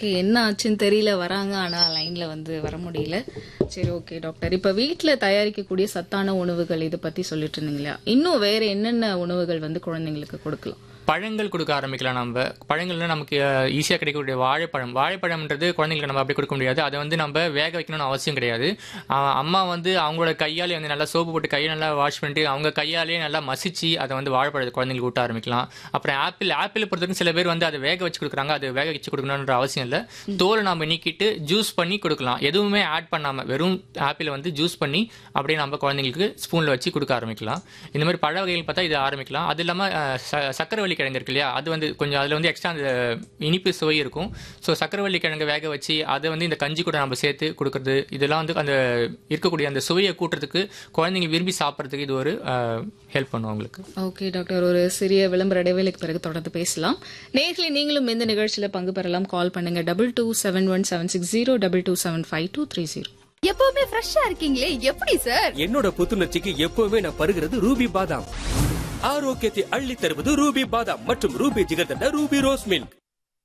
Okay என்ன ஆச்சுன்னு தெரியல வராங்க ஆனா லைன்ல வந்து வர முடியல சரி ஓகே டாக்டர் இப்ப வீட்ல தயாரிக்கக்கூடிய சத்தான உணவுகள் இதை பத்தி சொல்லிட்டு இருந்தீங்களா இன்னும் வேற என்னென்ன உணவுகள் வந்து குழந்தைங்களுக்கு கொடுக்கலாம் பழங்கள் கொடுக்க ஆரம்பிக்கலாம் நம்ம பழங்கள்னா நமக்கு ஈஸியாக கிடைக்கக்கூடிய வாழைப்பழம் வாழைப்பழம்ன்றது குழந்தைங்களுக்கு நம்ம அப்படி கொடுக்க முடியாது அதை வந்து நம்ம வேக வைக்கணும்னு அவசியம் கிடையாது அஹ் அம்மா வந்து அவங்களோட கையாலே வந்து நல்லா சோப்பு போட்டு கையை நல்லா வாஷ் பண்ணிட்டு அவங்க கையாலே நல்லா மசிச்சு அதை வந்து வாழைப்பழத்தை குழந்தைங்களுக்கு ஊட்ட ஆரம்பிக்கலாம் அப்புறம் ஆப்பிள் ஆப்பிள் பொறுத்தவரைக்கும் சில பேர் வந்து அதை வேக வச்சு கொடுக்குறாங்க அது வேக வச்சு கொடுக்கணுன்ற அவசியம் இல்லை தோலை நம்ம நீக்கிட்டு ஜூஸ் பண்ணி கொடுக்கலாம் எதுவுமே ஆட் பண்ணாமல் வெறும் ஆப்பிளை வந்து ஜூஸ் பண்ணி அப்படியே நம்ம குழந்தைங்களுக்கு ஸ்பூனில் வச்சு கொடுக்க ஆரம்பிக்கலாம் இந்த மாதிரி பழ வகைகள் பார்த்தா இது ஆரம்பிக்கலாம் அது இல்லாமல் சக்கரவள்ளி கிழங்கு இருக்கு இல்லையா அது வந்து கொஞ்சம் அதில் வந்து எக்ஸ்ட்ரா அந்த இனிப்பு சுவை இருக்கும் ஸோ சக்கரவள்ளி கிழங்கு வேக வச்சு அதை வந்து இந்த கஞ்சி கூட நம்ம சேர்த்து கொடுக்கறது இதெல்லாம் வந்து அந்த இருக்கக்கூடிய அந்த சுவையை கூட்டுறதுக்கு குழந்தைங்க விரும்பி சாப்பிட்றதுக்கு இது ஒரு ஹெல்ப் பண்ணும் அவங்களுக்கு ஓகே டாக்டர் ஒரு சிறிய விளம்பர இடைவேளைக்கு பிறகு தொடர்ந்து பேசலாம் நேர்களை நீங்களும் இந்த நிகழ்ச்சியில பங்கு பெறலாம் கால் பண்ணுங்க double two seven one seven six zero double two seven five two three zero எப்பவுமே ஃப்ரெஷ்ஷா இருக்கீங்களே எப்படி சார் என்னோட புத்துணர்ச்சிக்கு எப்பவுமே நான் பருகிறது ரூபி பாதாம் ஆரோக்கியத்தை அள்ளி தருவது ரூபி பாதாம் மற்றும் Ruby jigarthanda Ruby rose milk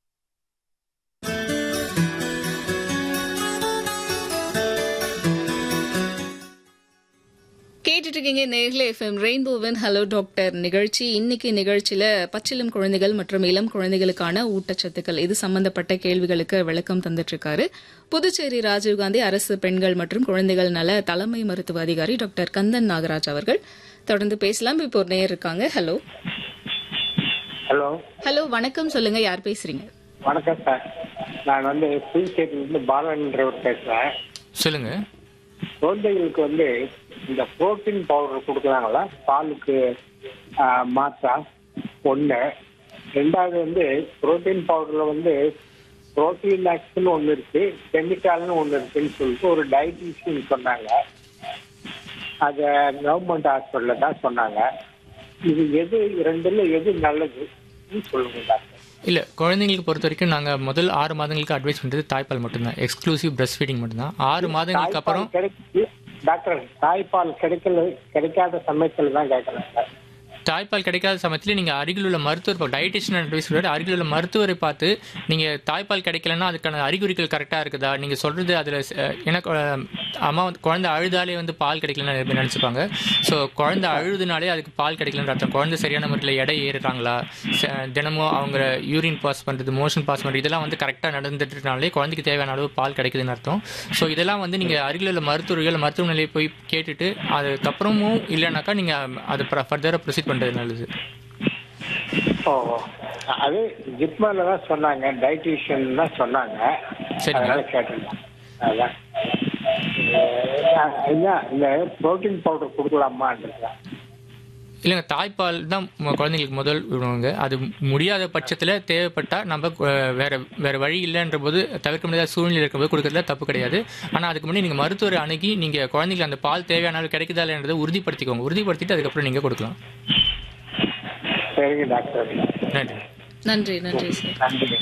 கேட்டுட்டு இருக்கீங்க நேர்ல எஃப்எம் ரெயின்போவின் ஹலோ டாக்டர் நிகழ்ச்சி இன்னைக்கு நிகழ்ச்சியில பச்சிளம் குழந்தைகள் மற்றும் இளம் குழந்தைகளுக்கான ஊட்டச்சத்துக்கள் இது சம்பந்தப்பட்ட கேள்விகளுக்கு விளக்கம் தந்துட்டு இருக்காரு புதுச்சேரி ராஜீவ்காந்தி அரசு பெண்கள் மற்றும் குழந்தைகள் நல தலைமை மருத்துவ அதிகாரி டாக்டர் கந்தன் நாகராஜ் அவர்கள் தொடர்ந்து பேசலாம் இப்போ ஒரு நேர் இருக்காங்க ஹலோ ஹலோ ஹலோ வணக்கம் சொல்லுங்க யார் பேசுறீங்க வணக்கம் சார் நான் வந்து புதுச்சேரியிலிருந்து பாலன்றவர் பேசுறேன் சொல்லுங்க குழந்தைகளுக்கு வந்து இந்த புரோட்டீன் பவுடர் கொடுக்குறாங்களா பாலுக்கு ஆஹ், மாற்றா ஒன்று ரெண்டாவது வந்து புரோட்டீன் பவுடர்ல வந்து புரோட்டீன் ஆக்ஸ்னு ஒன்று இருக்கு கெமிக்கல்னு ஒன்று இருக்குன்னு சொல்லிட்டு ஒரு டயட்டிஷியன் சொன்னாங்க அதை கவர்மெண்ட் ஹாஸ்பிட்டலில் தான் சொன்னாங்க இது எது ரெண்டுல எது நல்லது சொல்லுங்க டாக்டர் இல்லை குழந்தைங்களுக்கு பொறுத்த வரைக்கும் நாங்கள் முதல் ஆறு மாதங்களுக்கு அட்வைஸ் பண்ணுறது தாய்ப்பால் மட்டும்தான் எக்ஸ்க்ளூசிவ் பிரஸ்ட் ஃபீடிங் மட்டும்தான் ஆறு மாதங்களுக்கு அப்புறம் தாய்ப்பால் கிடைக்குது டாக்டர் தாய்ப்பால் கிடைக்கல கிடைக்காத சமயத்துல தான் கேட்கறேன் சார் தாய்ப்பால் கிடைக்காத சமயத்தில் நீங்கள் அருகில் உள்ள மருத்துவர் டயட்டிஷியன் அட்வைஸ் சொல்றாரு அருகில் உள்ள மருத்துவரை பார்த்து நீங்கள் தாய்ப்பால் கிடைக்கலன்னா அதுக்கான அறிகுறிகள் கரெக்டாக இருக்குதா நீங்கள் சொல்கிறது அதில் ஏன்னா கு- அம்மா வந்து குழந்தை அழுதாலே வந்து பால் கிடைக்கலன்னு நிறைய பேர் நினச்சிப்பாங்க ஸோ குழந்தை அழுதுனாலே அதுக்கு பால் கிடைக்கலன்ற அர்த்தம் குழந்தை சரியான முறையில் எடை ஏறுறாங்களா ச- தினமும் அவங்க யூரின் பாஸ் பண்ணுறது மோஷன் பாஸ் பண்ணுறது இதெல்லாம் வந்து கரெக்டாக நடந்துட்டுனாலே குழந்தைக்கு தேவையான அளவு பால் கிடைக்குதுன்னு அர்த்தம் ஸோ இதெல்லாம் வந்து நீங்கள் அருகில் உள்ள மருத்துவர்கள் மருத்துவமனையில் போய் கேட்டுட்டு அதுக்கப்புறமும் இல்லைனாக்கா நீங்கள் அது ஃபர்தராக ப்ரொசீட் பண்ணுறது நல்லது ஓ அது ஜிப்மர்ல தான் சொன்னாங்க டயட்டிஷியன் தான் சொன்னாங்க சரிங்க. அதனால கேட்டிருந்தேன் அதான் அஹ் ஐயா, இந்த புரோட்டீன் பவுடர் கொடுக்கலாமான்றதா இல்லைங்க தாய்ப்பால் தான் மு- குழந்தைங்களுக்கு முதல் விடுவாங்க அது முடியாத பட்சத்தில் தேவைப்பட்டா நம்ம அஹ், வேற வேற வழி இல்லைன்ற போது தவிர்க்க முடியாத சூழ்நிலை இருக்கும்போது கொடுக்கறதுல தப்பு கிடையாது ஆனால் அதுக்கு முன்னாடி நீங்கள் மருத்துவரை அணுகி நீங்கள் குழந்தைங்களுக்கு அந்த பால் தேவையான அளவு கிடைக்குதா இல்லைன்றதை உறுதிப்படுத்திக்கோங்க உறுதிப்படுத்திட்டு அதுக்கப்புறம் நீங்கள் கொடுக்கலாம் சரிங்க டாக்டர் நன்றி நன்றி நன்றி சார் நன்றிங்க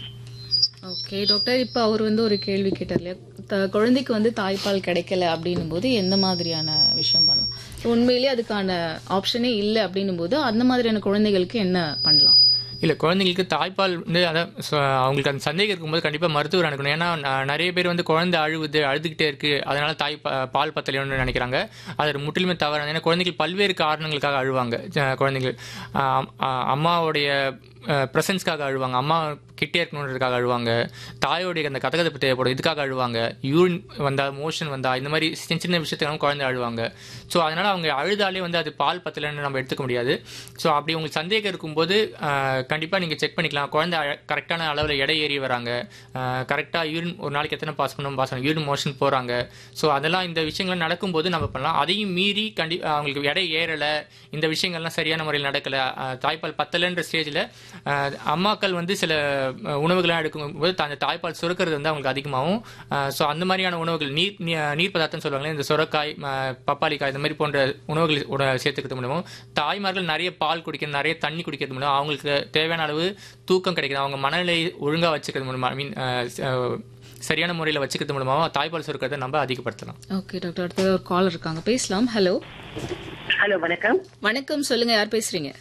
ஓகே டாக்டர் இப்போ அவர் வந்து ஒரு கேள்வி கேட்டார் இல்லையா த- குழந்தைக்கு வந்து தாய்ப்பால் கிடைக்கல அப்படின்னும் போது எந்த மாதிரியான விஷயம் பண்ணலாம் உண்மையிலேயே அதுக்கான ஆப்ஷனே இல்லை அப்படின்னும் போது அந்த மாதிரியான குழந்தைகளுக்கு என்ன பண்ணலாம் இல்லை குழந்தைங்களுக்கு தாய்ப்பால் வந்து அதான் சொ- அவங்களுக்கு அந்த சந்தேகம் இருக்கும்போது கண்டிப்பாக மருத்துவர் அனுக்கணும் ஏன்னா ந- நிறைய பேர் வந்து குழந்தை அழுகுது அழுதுகிட்டே இருக்கு அதனால தாய் பா- பால் பத்தலையோன்னு நினைக்கிறாங்க அது முற்றிலுமே தவறான ஏன்னா குழந்தைகள் பல்வேறு காரணங்களுக்காக அழுவாங்க அஹ் குழந்தைகள் அஹ் அஹ் அம்மாவுடைய ப்ரெசன்ஸ்க்காக அழுவாங்க அம்மா கிட்டே இருக்கணுன்றதுக்காக அழுவாங்க தாயோடைய அந்த கதகதப்பு தேவைப்படும் இதுக்காக அழுவாங்க யூரின் வந்தா மோஷன் வந்தா இந்த மாதிரி சின்ன சின்ன விஷயத்துக்காக குழந்தை அழுவாங்க ஸோ அதனால அவங்க அழுதாலே வந்து அது பால் பத்தலைன்னு நம்ம எடுத்துக்க முடியாது ஸோ அப்படி உங்களுக்கு சந்தேகம் இருக்கும்போது கண்டிப்பாக நீங்கள் செக் பண்ணிக்கலாம் குழந்தை கரெக்டான அளவில் எடை ஏறி வராங்க கரெக்டாக யூரின் ஒரு நாளைக்கு எத்தனை பாஸ் பண்ணணும் பாஸ் பண்ணணும் யூரின் மோஷன் போகிறாங்க ஸோ அதெல்லாம் இந்த விஷயங்கள் நடக்கும்போது நம்ம பண்ணலாம் அதையும் மீறி கண்டி அவங்களுக்கு எடை ஏறலை இந்த விஷயங்கள்லாம் சரியான முறையில் நடக்கலை தாய்ப்பால் பத்தலைன்ற ஸ்டேஜில் அம்மாக்கள் வந்து சில அஹ், உணவுகள்லாம் எடுக்கும்போது த- அந்த தாய்ப்பால் சுரக்கிறது வந்து அவங்களுக்கு அதிகமாகும் ஸோ அந்த மாதிரியான உணவுகள் நீர் நீ- நீர் பதார்த்தம் சொல்லுவாங்களே இந்த சுரக்காய் ம- பப்பாளிக்காய் இந்த மாதிரி போன்ற உணவுகள் உட- சேர்த்துக்கிறது மூலமும் தாய்மார்கள் நிறைய பால் குடிக்கிறது நிறைய தண்ணி குடிக்கிறது மூலம் அவங்களுக்கு தேவையான அளவு தூக்கம் கிடைக்குது அவங்க மனநிலை ஒழுங்காக வச்சுக்கிறது மூலமா ஐ மீன் சரியான முறையில் வச்சுக்கிறது மூலமாக தாய்ப்பால் சுரக்கிறதை நம்ம அதிகப்படுத்தலாம் ஓகே டாக்டர் அடுத்த ஒரு காலர் இருக்காங்க பேசலாம் ஹலோ ஹலோ வணக்கம் வணக்கம் சொல்லுங்க யார் பேசுறீங்க